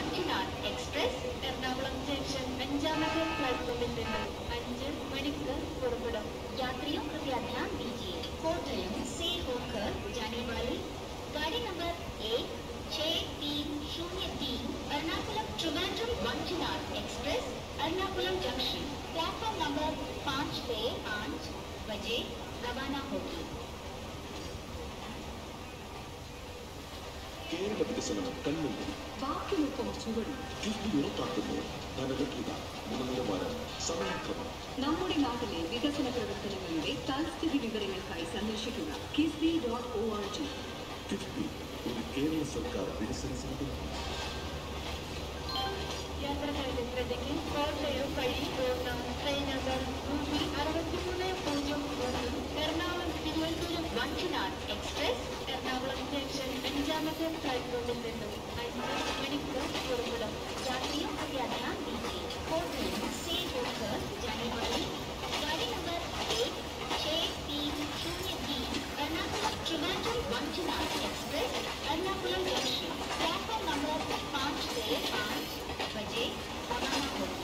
Vanchinad express Ernakulam junction അഞ്ചാമത്തെ പ്ലാറ്റ്ഫോമിൽ നിന്ന് അഞ്ച് മണിക്ക് പുറപ്പെടും यात्रियों कृपया ध्यान दीजिए कोटयम से होकर जाने वाली गाड़ी नंबर एक छः तीन शून्य तीन Ernakulam Trivandrum Vanchinad express Ernakulam junction platform number पाँच से पाँच बजे रवाना होगी കേരള വികസനം കൺമുന്നിൽ വാക്കിനൊപ്പം ചുവടും കിഫ്ബി ഉറപ്പാക്കുന്നു ധനലഭ്യത ഗുണനിലവാരം സമയക്രമം നമ്മുടെ നാട്ടിലെ വികസന പ്രവർത്തനങ്ങളുടെ തൽസ്ഥിതി വിവരങ്ങൾക്കായി സന്ദർശിക്കുക കിസ്ബി dot O R G KIIFB ഒരു കേരള സർക്കാർ വികസന സംരംഭം യാത്രക്കാരുടെ ശ്രദ്ധയ്ക്ക് കോട്ടയം വഴി പോകുന്ന ട്രെയിൻ നമ്പർ നൂറ്റി അറുപത്തിമൂന്ന് പൂജ്യം ഒന്ന് എറണാകുളം തിരുവനന്തപുരം വഞ്ചിനാട് എക്സ്പ്രസ് എറണാകുളം ജംഗ്ഷൻ അഞ്ചാമത്തെ പ്ലാറ്റ്ഫോമിൽ നിന്നും അഞ്ച് മണിക്ക് പുറപ്പെടും यात्रियों कृपया ध्यान दीजिए कोटयम से होकर जाने वाली गाड़ी नंबर एक छः तीन शून्य तीन Ernakulam Trivandrum Vanchinad express Ernakulam junction platform number पाँच से पाँच बजे रवाना होगी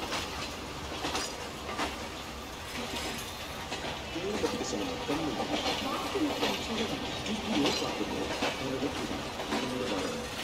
കേരള വികസനം കൺമുന്നിൽ വാക്കിനൊപ്പം ചുവടും കിഫ്ബി ഉറപ്പാക്കുന്നു ധനലഭ്യത ഗുണനിലവാരം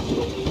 Thank you.